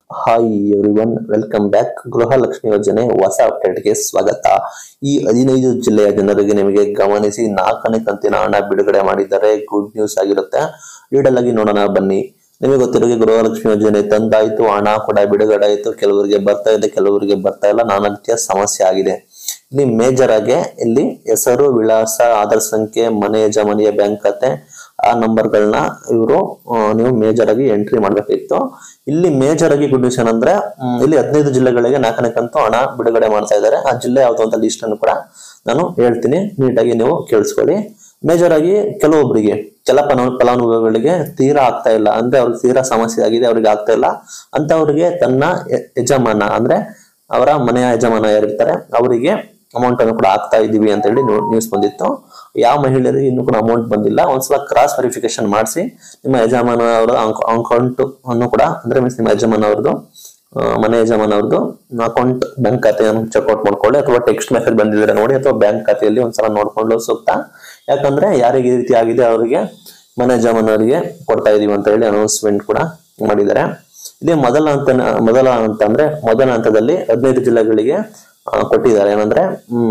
hi everyone welcome back Gruhalakshmi ಯೋಜನೆ ಹೊಸ ಅಪ್ಡೇಟ್ಗೆ ಸ್ವಾಗತ ಈ ಹದಿನೈದು ಜಿಲ್ಲೆಯ ಜನರಿಗೆ ನಿಮಗೆ ಗಮನಿಸಿ ನಾಲ್ಕನೇ ಕಂತಿನ ಹಣ ಬಿಡುಗಡೆ ಮಾಡಿದ್ದಾರೆ ಗುಡ್ ನ್ಯೂಸ್ ಆಗಿರುತ್ತೆ ಡೀಟೇಲ್ ಆಗಿ ನೋಡೋಣ ಬನ್ನಿ ನಿಮಗೆ ಗೊತ್ತಿರೋ ಗೃಹಲಕ್ಷ್ಮಿ ಯೋಜನೆ ತಂದಾಯ್ತು ಹಣ ಕೂಡ ಬಿಡುಗಡೆ ಆಯ್ತು ಕೆಲವರಿಗೆ ಬರ್ತಾ ಇದೆ ಕೆಲವರಿಗೆ ಬರ್ತಾ ಇಲ್ಲ ನಾನಾ ರೀತಿಯ ಸಮಸ್ಯೆ ಆಗಿದೆ ಇಲ್ಲಿ ಮೇಜರ್ ಆಗಿ ಇಲ್ಲಿ ಹೆಸರು ವಿಳಾಸ ಆಧಾರ್ ಸಂಖ್ಯೆ ಮನೆ ಯಜಮಾನಿಯ ಬ್ಯಾಂಕ್ ಖಾತೆ ಆ ನಂಬರ್ಗಳನ್ನ ಇವರು ನೀವು ಮೇಜರ್ ಆಗಿ ಎಂಟ್ರಿ ಮಾಡ್ಬೇಕಾಗಿತ್ತು ಇಲ್ಲಿ ಮೇಜರ್ ಆಗಿ ಗುಡ್ ನ್ಯೂಸ್ ಏನಂದ್ರೆ ಮ್, ಇಲ್ಲಿ ಹದಿನೈದು ಜಿಲ್ಲೆಗಳಿಗೆ ನಾಲ್ಕನೇ ಕಂತು ಹಣ ಬಿಡುಗಡೆ ಮಾಡ್ತಾ ಇದ್ದಾರೆ ಆ ಜಿಲ್ಲೆ ಯಾವ್ದು ಅಂತ ಲಿಸ್ಟ್ ಅನ್ನು ಕೂಡ ನಾನು ಹೇಳ್ತೀನಿ ನೀಟಾಗಿ ನೀವು ಕೇಳಿಸ್ಕೊಳ್ಳಿ ಮೇಜರ್ ಆಗಿ ಕೆಲವೊಬ್ಬರಿಗೆ ಕೆಲ ಫಲ- ಫಲಾನುಭವಿಗಳಿಗೆ ತೀರಾ ಆಗ್ತಾ ಇಲ್ಲ ಅಂದ್ರೆ ಅವ್ರಿಗೆ ತೀರಾ ಸಮಸ್ಯೆ ಆಗಿದೆ ಅವ್ರಿಗೆ ಆಗ್ತಾ ಇಲ್ಲ ಅಂತವ್ರಿಗೆ ತನ್ನ ಯ- ಯಜಮಾನ ಅಂದ್ರೆ ಅವರ ಮನೆಯ ಯಜಮಾನ ಯಾರಿರ್ತಾರೆ ಅವರಿಗೆ ಅಮೌಂಟ್ ಅನ್ನು ಕೂಡ ಹಾಕ್ತಾ ಇದೀವಿ ಅಂತ ಹೇಳಿ ನ್ಯೂಸ್ ಬಂದಿತ್ತು ಯಾವ ಮಹಿಳೆಯರಿಗೆ ಇನ್ನೂ ಕೂಡ ಅಮೌಂಟ್ ಬಂದಿಲ್ಲ ಒಂದ್ಸಲ ಕ್ರಾಸ್ ವೆರಿಫಿಕೇಶನ್ ಮಾಡಿಸಿ ನಿಮ್ಮ ಯಜಮಾನ ಅವರ ಅಕೌಂಟ್ ಅನ್ನು ಕೂಡ ಅಂದ್ರೆ ಮೀನ್ಸ್ ನಿಮ್ಮ ಯಜಮಾನ ಅವ್ರದ್ದು ಆ, ಮನೆ ಯಜಮಾನ ಅವ್ರದ್ದು ಅಕೌಂಟ್ ಬ್ಯಾಂಕ್ ಖಾತೆಯನ್ನು ಚೆಕ್ಔಟ್ ಮಾಡ್ಕೊಳ್ಳಿ ಅಥವಾ ಟೆಕ್ಸ್ಟ್ ಮೆಸೇಜ್ ಬಂದಿದ್ರೆ ನೋಡಿ ಅಥವಾ ಬ್ಯಾಂಕ್ ಖಾತೆಯಲ್ಲಿ ಒಂದ್ಸಲ ನೋಡ್ಕೊಂಡು ಸೂಕ್ತ ಯಾಕಂದ್ರೆ ಯಾರಿಗೆ ಈ ರೀತಿ ಆಗಿದೆ ಅವರಿಗೆ ಮನೆ ಯಜಮಾನವರಿಗೆ ಕೊಡ್ತಾ ಇದೀವಿ ಅಂತ ಹೇಳಿ ಅನೌನ್ಸ್ಮೆಂಟ್ ಕೂಡ ಮಾಡಿದ್ದಾರೆ ಇಲ್ಲಿ ಮೊದಲ ಹಂತ ಮೊದಲ ಹಂತ ಅಂದ್ರೆ ಮೊದಲ ಹಂತದಲ್ಲಿ ಹದಿನೈದು ಜಿಲ್ಲೆಗಳಿಗೆ ಆ, ಕೊಟ್ಟಿದ್ದಾರೆ ಏನಂದ್ರೆ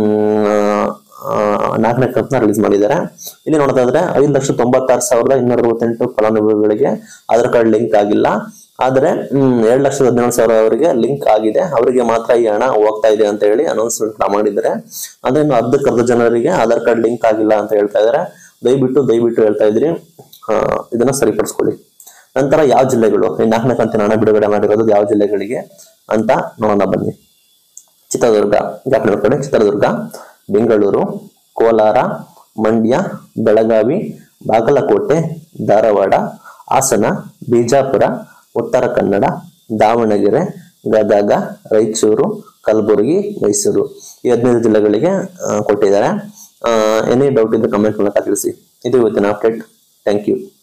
ಹ್ಮ್, ಆ, ನಾಲ್ಕನೇ ಕಂತನ್ನ ರಿಲೀಸ್ ಮಾಡಿದ್ದಾರೆ ಇಲ್ಲಿ ನೋಡ್ತಾ ಇದ್ರೆ ಐದು ಲಕ್ಷ ತೊಂಬತ್ತಾರು ಸಾವಿರದ ಇನ್ನೂರ ಅರವತ್ತೆಂಟು ಫಲಾನುಭವಿಗಳಿಗೆ ಆಧಾರ್ ಕಾರ್ಡ್ ಲಿಂಕ್ ಆಗಿಲ್ಲ ಆದ್ರೆ ಹ್ಮ್ ಎರಡ್ ಲಕ್ಷದ ಹದಿನೇಳು ಸಾವಿರ ಅವರಿಗೆ ಲಿಂಕ್ ಆಗಿದೆ ಅವರಿಗೆ ಮಾತ್ರ ಈ ಹಣ ಹೋಗ್ತಾ ಇದೆ ಅಂತ ಹೇಳಿ ಅನೌನ್ಸ್ಮೆಂಟ್ ಕೂಡ ಮಾಡಿದ್ದಾರೆ ಅಂದ್ರೆ ಇನ್ನು ಅರ್ಧಕ್ಕೆ ಅರ್ಧ ಜನರಿಗೆ ಆಧಾರ್ ಕಾರ್ಡ್ ಲಿಂಕ್ ಆಗಿಲ್ಲ ಅಂತ ಹೇಳ್ತಾ ಇದ್ದಾರೆ ದಯವಿಟ್ಟು ದಯವಿಟ್ಟು ಹೇಳ್ತಾ ಇದ್ರಿ ಆ, ಇದನ್ನ ಸರಿಪಡಿಸ್ಕೊಳ್ಳಿ ನಂತರ ಯಾವ ಜಿಲ್ಲೆಗಳು ಈ ನಾಲ್ಕನೇ ಕಂತಿನ ಹಣ ಬಿಡುಗಡೆ ಮಾಡಿರೋದು ಯಾವ ಜಿಲ್ಲೆಗಳಿಗೆ ಅಂತ ನೋಡೋಣ ಬನ್ನಿ ಚಿತ್ರದುರ್ಗ ಜ್ಞಾಪನ ಕಡೆ ಚಿತ್ರದುರ್ಗ ಬೆಂಗಳೂರು ಕೋಲಾರ ಮಂಡ್ಯ ಬೆಳಗಾವಿ ಬಾಗಲಕೋಟೆ ಧಾರವಾಡ ಹಾಸನ ಬಿಜಾಪುರ ಉತ್ತರ ಕನ್ನಡ ದಾವಣಗೆರೆ ಗದಗ ರಾಯಚೂರು ಕಲಬುರಗಿ ಮೈಸೂರು ಈ ಹದಿನೈದು ಜಿಲ್ಲೆಗಳಿಗೆ ಆ, ಕೊಟ್ಟಿದ್ದಾರೆ ಎನಿ ಡೌಟ್ ಇದ್ದರೆ ಕಮೆಂಟ್ ಮೂಲಕ ತಿಳಿಸಿ ಇದು ಇವತ್ತಿನ ಅಪ್ಡೇಟ್ ಥ್ಯಾಂಕ್ ಯು